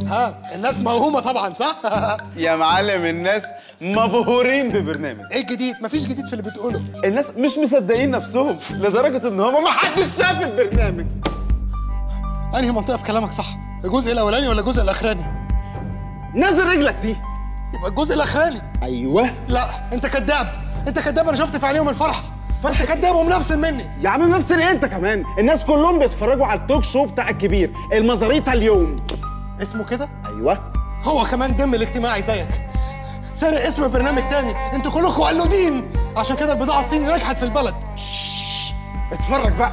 ها الناس موهومه طبعا صح يا معلم الناس مبهورين ببرنامج ايه الجديد مفيش جديد في اللي بتقوله الناس مش مصدقين نفسهم لدرجه ان هم ما حدش شاف البرنامج انهي منطقه في كلامك صح الجزء الاولاني ولا الجزء الاخراني نزل رجلك دي يبقى الجزء الاخراني ايوه لا انت كذاب انت كذاب انا شفت في عينيهم الفرحه انت كذاب ومنفسن مني يا عم نفس ايه انت كمان الناس كلهم بيتفرجوا على التوك شو بتاع الكبير المزاريطه اليوم اسمه كده ايوه هو كمان دم الاجتماعي زيك سارق اسم برنامج تاني انتوا كلكم قلودين عشان كده البضاعه الصيني نجحت في البلد اتفرج بقى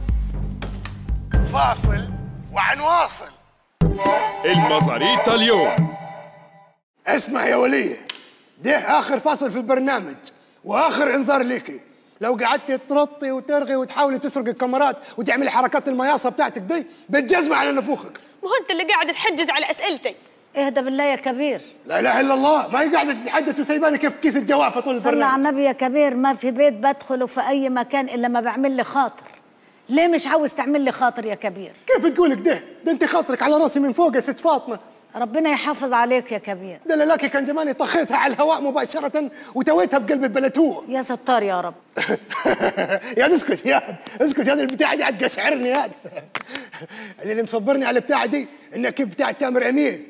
فاصل وعنواصل المزاريطة اليوم اسمع يا ولية ده آخر فصل في البرنامج وآخر إنذار ليكي لو قعدتي ترطي وترغي وتحاولي تسرق الكاميرات وتعملي حركات المياصة بتاعتك دي بتجزمة على نفوخك ما هو انت اللي قاعد تحجز على اسئلتي اهدى بالله يا كبير لا إله إلا الله ما هي قاعدة تتحدث وسايباني كيف كيس الجوافة طول صلى على البرنامج النبي يا كبير ما في بيت بدخله في اي مكان الا ما بعمل لي خاطر ليه مش عاوز تعمل لي خاطر يا كبير كيف تقولك ده ده انت خاطرك على راسي من فوق يا ست فاطمة ربنا يحافظ عليك يا كبير ده للاكي كان زماني طخيتها على الهواء مباشرة وتويتها بقلب البلتوه يا ستار يا رب يا اسكت يا اسكت يا البتاعة دي هتقشعرني يا أنا اللي مصبرني على البتاعة دي انها كيف بتاع تامر امين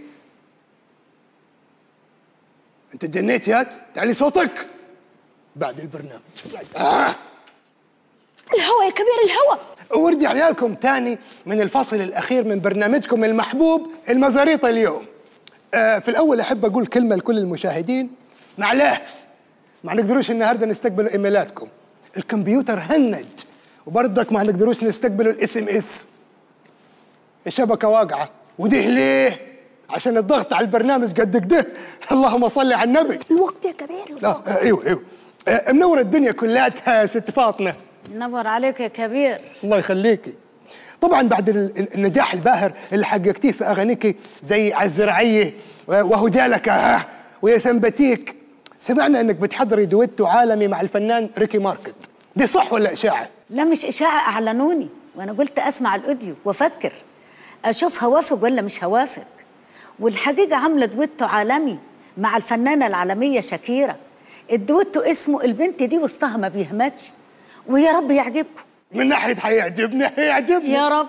انت اتجنيت يا تعلي صوتك بعد البرنامج آه. الهوى يا كبير الهوى ورجع لكم تاني من الفصل الاخير من برنامجكم المحبوب المزاريطه اليوم آه في الاول احب اقول كلمه لكل المشاهدين معلش ما نقدروش النهارده نستقبل ايميلاتكم الكمبيوتر هنج وبرضك ما نقدروش نستقبلوا الاس ام اس الشبكه واقعه وده ليه عشان الضغط على البرنامج قد كده اللهم صل على النبي الوقت يا كبير لا آه ايوه ايوه آه منور الدنيا كلها يا ست فاطمه نور عليك يا كبير الله يخليكي طبعا بعد ال- ال- النجاح الباهر اللي حققتيه في اغانيك زي عالزرعيه وهدالك ها ويا سمبتيك سمعنا انك بتحضري دويتو عالمي مع الفنان ريكي ماركت دي صح ولا اشاعه لا مش اشاعه اعلنوني وانا قلت اسمع الاوديو وافكر اشوف هوافق ولا مش هوافق والحقيقه عامله دويتو عالمي مع الفنانه العالميه شاكيرا الدويتو اسمه البنت دي وسطها ما بيهمتش ويا رب يعجبكم من ناحيه حيعجبني حيعجبني يا رب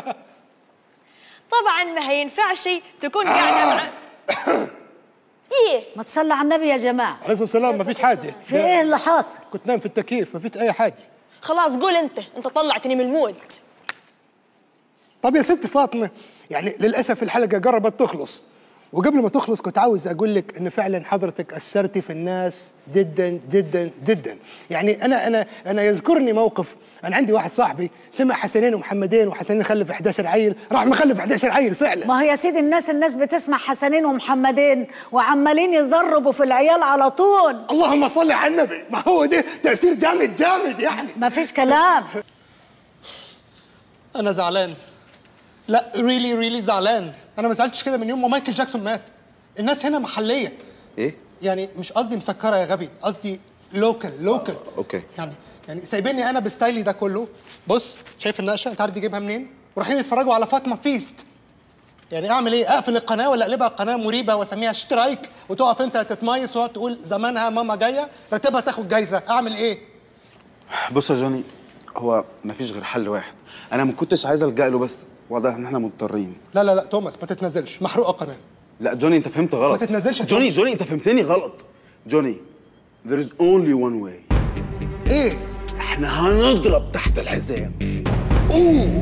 طبعا ما هينفعش تكون قاعده مع ايه ما تصلي على النبي يا جماعه عليه الصلاه والسلام ما فيش حاجه في ايه اللي حاصل كنت نايم في التكييف ما فيش اي حاجه خلاص قول انت انت طلعتني من المود طب يا ست فاطمه يعني للاسف الحلقه قربت تخلص وقبل ما تخلص كنت عاوز اقول لك ان فعلا حضرتك اثرتي في الناس جدا جدا جدا يعني انا انا انا يذكرني موقف انا عندي واحد صاحبي سمع حسنين ومحمدين وحسنين خلف 11 عيل راح مخلف 11 عيل فعلا ما هو يا سيدي الناس الناس بتسمع حسنين ومحمدين وعمالين يزربوا في العيال على طول اللهم صل على النبي ما هو ده تاثير جامد جامد يعني ما فيش كلام انا زعلان لا ريلي ريلي زعلان انا ما زعلتش كده من يوم ما مايكل جاكسون مات الناس هنا محليه ايه يعني مش قصدي مسكره يا غبي قصدي لوكال لوكال أوكي. يعني يعني سايبيني انا بستايلي ده كله بص شايف النقشه انت عارف دي جايبها منين ورايحين يتفرجوا على فاطمه فيست يعني اعمل ايه اقفل القناه ولا اقلبها قناه مريبه واسميها شترايك وتقف انت تتميص وتقعد تقول زمانها ماما جايه راتبها تاخد جايزه اعمل ايه بص يا جوني هو مفيش غير حل واحد انا ما كنتش عايز الجا له بس واضح ان احنا مضطرين لا لا لا توماس ما تتنزلش محروقه قناه لا جوني انت فهمت غلط ما تتنزلش يا جوني جوني. جوني انت فهمتني غلط جوني there is only one way ايه احنا هنضرب تحت الحزام اوه